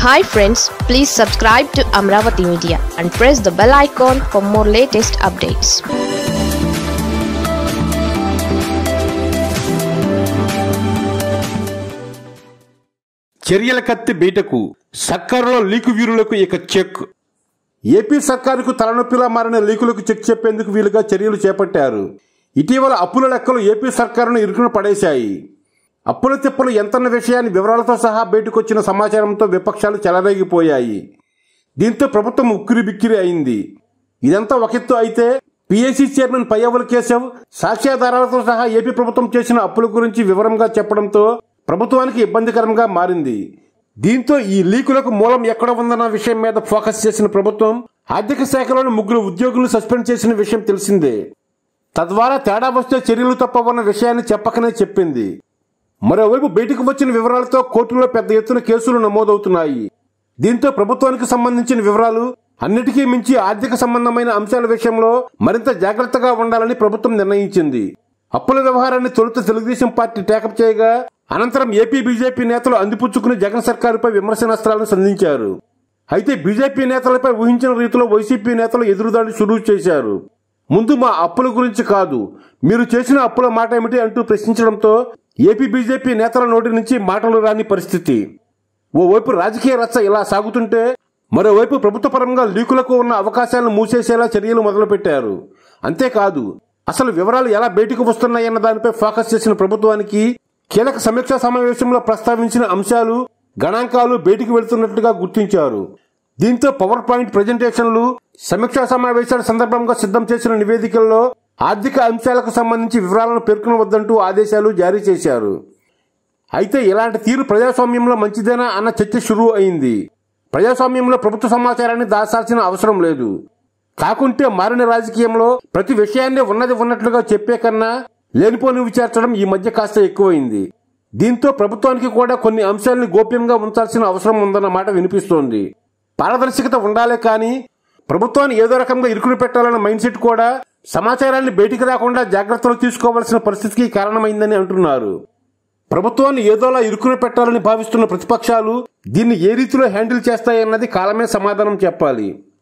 hi friends please subscribe to Amaravati media and press the bell icon for more latest updates చర్యల కత్తి బీటకు సర్కారులో leak వీరులకు ఇక check AP సర్కారుకు తలనొప్పిలా మారిన లీకులకు check చెప్పేందుకు వీలుగా చర్యలు చేపట్టారు ఇటీవల అప్పుల లెక్కలు ఏపీ సర్కారును ఇరుకున పడేశాయి అప్పుల తిప్పలు ఎంతన్న విషయాన్ని వివరాలతో సహా బయటకొచ్చిన సమాచారంతో విపక్షాలు చెలరేగిపోయాయి దీంతో ప్రభుత్వం ఉక్కిరి బిక్కిరి అయింది ఇదంతా ఒక ఎత్తు అయితే పిఎస్సి చైర్మన్ పయ్యవుల కేశవ్ సాక్ష్యాధారాలతో సహా ఏపీ ప్రభుత్వం చేసిన అప్పుల గురించి వివరంగా చెప్పడంతో ప్రభుత్వానికి ఇబ్బందికరంగా మారింది దీంతో ఈ లీకులకు మూలం ఎక్కడ ఉందన్న విషయం మీద ఫోకస్ చేసిన ప్రభుత్వం ఆర్థిక శాఖలోని ముగ్గురు ఉద్యోగులను సస్పెండ్ చేసిన విషయం తెలిసిందే తద్వారా తేడా వస్తే చర్యలు తప్పవన్న విషయాన్ని చెప్పకనే చెప్పింది మరోవైపు బయటకు వచ్చిన వివరాలతో కోర్టులో పెద్ద ఎత్తున కేసులు నమోదవుతున్నాయి దీంతో ప్రభుత్వానికి సంబంధించిన వివరాలు అన్నిటికీ మించి ఆర్థిక సంబంధమైన అంశాల విషయంలో మరింత జాగ్రత్తగా ఉండాలని ప్రభుత్వం నిర్ణయించింది అప్పుల వ్యవహారాన్ని తొలుత తెలుగుదేశం పార్టీ టేకప్ చేయగా అనంతరం ఏపీ బీజేపీ నేతలు అందిపుచ్చుకుని జగన్ సర్కారుపై విమర్శనాస్త్రాలను సంధించారు అయితే బీజేపీ నేతలపై ఊహించిన రీతిలో వైసీపీ నేతలు ఎదురుదాడి షురూ చేశారు ముందు మా అప్పుల గురించి కాదు మీరు చేసిన అప్పుల మాట ఏమిటి అంటూ ప్రశ్నించడంతో ఏపీ బీజేపీ నేతల నోటి నుంచి మాటలు రాని పరిస్థితి ఓవైపు రాజకీయ రచ్చ ఇలా సాగుతుంటే మరోవైపు ప్రభుత్వ పరంగా లీకులకు ఉన్న అవకాశాలను మూసేసేలా చర్యలు మొదలుపెట్టారు అంతేకాదు అసలు వివరాలు ఎలా బయటకు వస్తున్నాయన్న దానిపై ఫోకస్ చేసిన ప్రభుత్వానికి కీలక సమీక్షా సమావేశంలో ప్రస్తావించిన అంశాలు గణాంకాలు బయటికి వెళ్తున్నట్లుగా గుర్తించారు దీంతో పవర్ పాయింట్ ప్రజెంటేషన్లు సమీక్షా సమావేశాల సందర్భంగా సిద్ధం చేసిన నివేదికల్లో ఆర్థిక అంశాలకు సంబంధించి వివరాలను పేర్కొనవద్దంటూ ఆదేశాలు జారీ చేశారు అయితే ఇలాంటి తీరు ప్రజాస్వామ్యంలో మంచిదేనా అన్న చర్చ షురూ అయింది ప్రజాస్వామ్యంలో ప్రభుత్వ సమాచారాన్ని దాచాల్సిన అవసరం లేదు కాకుంటే మారిన రాజకీయంలో ప్రతి విషయాన్ని ఉన్నది ఉన్నట్లుగా చెప్పే కన్నా లేనిపోని విచార్చడం ఈ మధ్య కాస్త ఎక్కువైంది దీంతో ప్రభుత్వానికి కూడా కొన్ని అంశాలను గోప్యంగా ఉంచాల్సిన అవసరం ఉందన్న మాట వినిపిస్తోంది పారదర్శకత ఉండాలే కానీ ప్రభుత్వాన్ని ఏదో రకంగా ఇరుకుని పెట్టాలన్న మైండ్ సెట్ కూడా సమాచారాన్ని బయటికి రాకుండా జాగ్రత్తలు తీసుకోవాల్సిన పరిస్థితికి కారణమైందని అంటున్నారు ప్రభుత్వాన్ని ఏదోలా ఇరుకుని పెట్టాలని భావిస్తున్న ప్రతిపక్షాలు దీన్ని ఏ రీతిలో హ్యాండిల్ చేస్తాయన్నది కాలమే సమాధానం చెప్పాలి